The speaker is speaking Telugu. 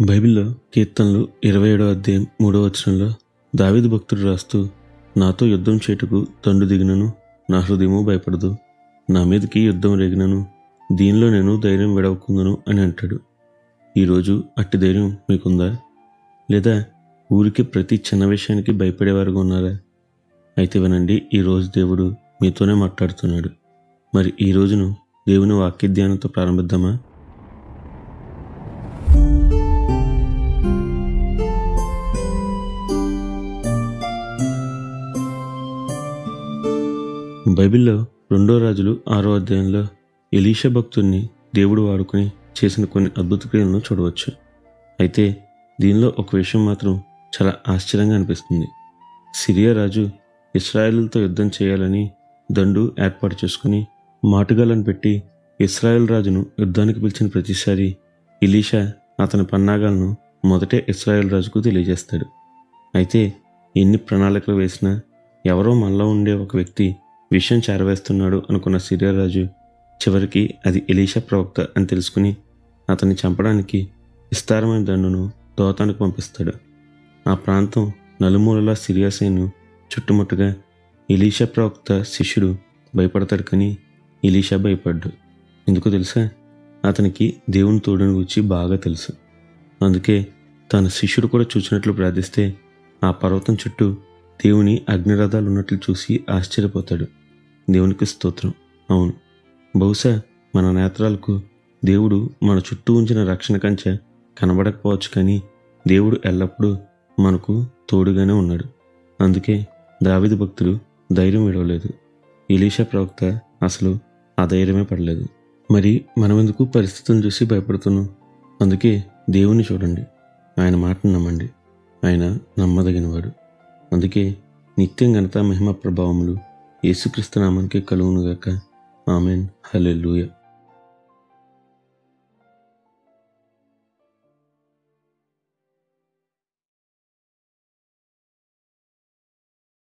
బైబిల్లో కీర్తనలు ఇరవై ఏడో అధ్యాయం మూడో వచనంలో దావీదు భక్తుడు రాస్తూ నాతో యుద్ధం చేటుకు తండు దిగినను నా హృదయము భయపడదు నా మీదకి యుద్ధం రేగినను దీనిలో నేను ధైర్యం విడవకుందును అని అంటాడు ఈరోజు అట్టి ధైర్యం మీకుందా లేదా ఊరికి ప్రతి చిన్న విషయానికి భయపడేవారుగా ఉన్నారా అయితే వినండి ఈరోజు దేవుడు మీతోనే మాట్లాడుతున్నాడు మరి ఈ రోజును దేవుని వాక్య ధ్యానంతో ప్రారంభిద్దామా బైబిల్లో రెండో రాజులు ఆరో అధ్యాయంలో ఎలీషా భక్తుడిని దేవుడు వాడుకొని చేసిన కొన్ని అద్భుత క్రియలను చూడవచ్చు అయితే దీనిలో ఒక విషయం మాత్రం చాలా ఆశ్చర్యంగా అనిపిస్తుంది సిరియా రాజు ఇస్రాయేలులతో యుద్ధం చేయాలని దండు ఏర్పాటు చేసుకుని మాటుగాలను పెట్టి ఇస్రాయేల్ రాజును యుద్ధానికి పిలిచిన ప్రతిసారి ఇలీషా అతని పన్నాగాలను మొదటే ఇస్రాయేల్ రాజుకు తెలియజేస్తాడు అయితే ఎన్ని ప్రణాళికలు వేసినా ఎవరో మనలో ఉండే ఒక వ్యక్తి విషయం చేరవేస్తున్నాడు అనుకున్న సిరియా రాజు చివరికి అది ఎలీషా ప్రవక్త అని తెలుసుకుని అతన్ని చంపడానికి విస్తారమైన దండును దోతానికి పంపిస్తాడు ఆ ప్రాంతం నలుమూలలా సిరియా సైన్యం చుట్టుముట్టుగా ఎలీషా ప్రవక్త శిష్యుడు భయపడతాడు కానీ ఎలీషా భయపడ్డు ఎందుకో తెలుసా అతనికి దేవుని తోడుని గురించి బాగా తెలుసు అందుకే తన శిష్యుడు కూడా చూసినట్లు ప్రార్థిస్తే ఆ పర్వతం చుట్టూ దేవుని అగ్నిరథాలు ఉన్నట్లు చూసి ఆశ్చర్యపోతాడు దేవునికి స్తోత్రం అవును బహుశా మన నేత్రాలకు దేవుడు మన చుట్టూ ఉంచిన రక్షణ కంచె కనబడకపోవచ్చు కానీ దేవుడు ఎల్లప్పుడూ మనకు తోడుగానే ఉన్నాడు అందుకే దావిది భక్తుడు ధైర్యం విడవలేదు ఇలీషా ప్రవక్త అసలు ఆ ధైర్యమే పడలేదు మరి మనమెందుకు పరిస్థితులను చూసి భయపడుతున్నాం అందుకే దేవుని చూడండి ఆయన మాటను నమ్మండి ఆయన నమ్మదగినవాడు అందుకే నిత్యం ఘనత మహిమ ప్రభావములు యేసుక్రీస్తు నామానికి కలుగునుగాక ఆమెన్ హల్లెలూయా